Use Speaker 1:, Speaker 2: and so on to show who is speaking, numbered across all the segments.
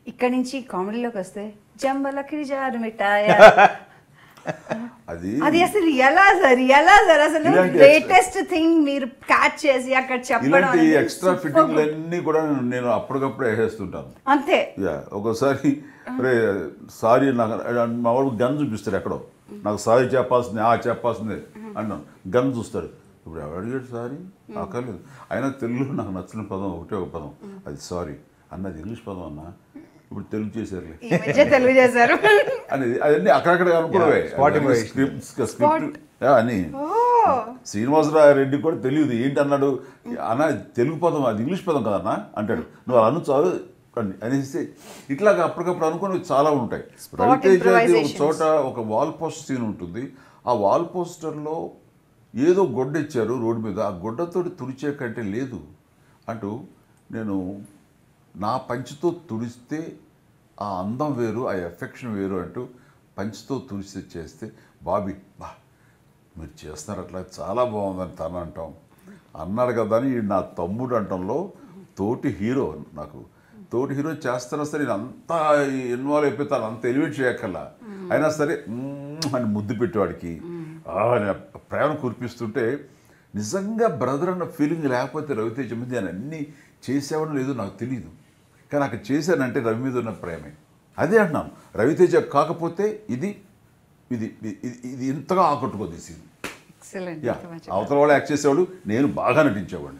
Speaker 1: ఇక్కడి నుంచి కామెడీలోకి వస్తే జంబలకి జారు మిఠాయ
Speaker 2: అది
Speaker 1: అది అసలు ఎలా సార్ ఎలా సార్ అసలు
Speaker 2: ఇలాంటి
Speaker 1: గ్రేటెస్ట్ థింగ్ మీరు క్యాచ్ చేసి అక్కడ చెప్పడం
Speaker 2: ఇలాంటి
Speaker 1: అనేది
Speaker 2: ఎక్స్ట్రా
Speaker 1: superb.
Speaker 2: ఫిట్టింగ్లు అన్నీ కూడా నేను అప్పటికప్పుడే వేసేస్తుంటాను
Speaker 1: అంతే
Speaker 2: యా ఒకసారి రే సారీ నాకు మా వాడు గన్ చూపిస్తాడు ఎక్కడో నాకు సారీ చెప్పాల్సింది ఆ చెప్పాల్సిందే అన్నాను గన్ చూస్తాడు ఇప్పుడు ఎవడు అడిగాడు సారీ అక్కర్లేదు అయినా తెలుగులో నాకు నచ్చిన పదం ఒకటే ఒక పదం అది సారీ అన్నది ఇంగ్లీష్ పదం అన్న ఇప్పుడు తెలుగు చేశారులే
Speaker 1: ఈ మధ్య తెలుగు చేశారు
Speaker 2: అనేది అవన్నీ అక్కడక్కడ అనుకున్నవే
Speaker 3: Yeah, spot improvisation.
Speaker 2: Script script అని
Speaker 1: ఓ
Speaker 2: శ్రీనివాసరావు రెడ్డి కూడా తెలియదు ఏంటి అన్నాడు అన్న తెలుగు పదం అది ఇంగ్లీష్ పదం కదన్నా అంటాడు నువ్వు అలా అను చాలు అని అనేసి ఇట్లాగా అప్పటికప్పుడు అనుకుని చాలా ఉంటాయి రవితేజ ఒక
Speaker 1: improvisations.
Speaker 2: చోట ఒక వాల్ పోస్టర్ సీన్ ఉంటుంది ఆ వాల్ పోస్టర్లో ఏదో గొడ్డ ఇచ్చారు రోడ్డు మీద ఆ గొడ్డతోటి తుడిచే కంటే లేదు అంటూ నేను నా పంచుతో తుడిస్తే ఆ అందం వేరు ఆ ఎఫెక్షన్ వేరు అంటూ పంచుతో తుడిచి చేస్తే బాబీ బా మీరు చేస్తున్నారు అట్లా చాలా బాగుందని తను అంటాం అన్నాడు కదా అని ఈడు నా తమ్ముడు అంటంలో తోటి హీరో నాకు తోటి హీరో చేస్తున్నా సరే నేను అంతా ఇన్వాల్వ్ అయిపోతాను అంత ఎలివేట్ చేయక్కర్లా అయినా సరే "మ్మ్" అని ముద్దు పెట్టేవాడికి "ఆ" అని ప్రేమ కురిపిస్తుంటే నిజంగా బ్రదర్ అన్న ఫీలింగ్ లేకపోతే రవితేజ మీద నేను అన్నీ చేసేవాడు లేదో నాకు తెలియదు కానీ అక్కడ చేశానంటే రవి మీద ఉన్న ప్రేమే అదే అంటున్నాను రవితేజ కాకపోతే ఇది ఇది ఇది ఇది ఇంతగా ఆకట్టుకోదు ఈ సీన్
Speaker 1: ఎక్సలెంట్
Speaker 2: యా అవతల వాళ్ళు యాక్ట్ చేసేవాడు నేను బాగా నటించేవాడిని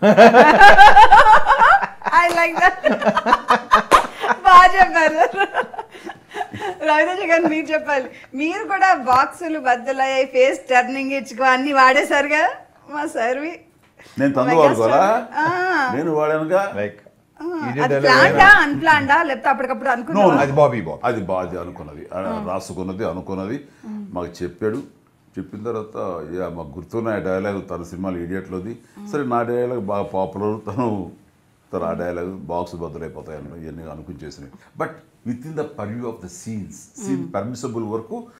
Speaker 1: ఐ లైక్ దట్ బాగా చెప్పారు రవితేజ గారు మీరు చెప్పాలి మీరు కూడా బాక్సులు బద్దలయ్యాయి ఫేస్ టర్నింగ్ ఇచ్చుకో అన్ని వాడేశారు కదా మా సర్వి
Speaker 2: నేను తందు
Speaker 1: మెగాస్టార్.
Speaker 2: వాడుకోవాలా
Speaker 1: ఆ.
Speaker 2: నేను వాడానుగా
Speaker 3: లైక్
Speaker 1: అది ప్లాండా అన్ప్లాండా లేకపోతే అప్పటికప్పుడు అనుకున్నా
Speaker 2: No,
Speaker 3: అది బాబీ బాబ్
Speaker 2: అది బాగా అనుకున్నది ఆ, రాసుకున్నది అనుకున్నది మాకు చెప్పాడు చెప్పిన తర్వాత యా, మాకు గుర్తున్న డైలాగ్ తన సినిమాలు ఇడియట్లోది సరే నా డైలాగ్ బాగా పాపులర్ తను తన ఆ డైలాగ్ బాక్స్ బదులైపోతాయి అన్న ఇవన్నీ అనుకుని చేసినాయి but within the purview of the scenes scene permissible వరకు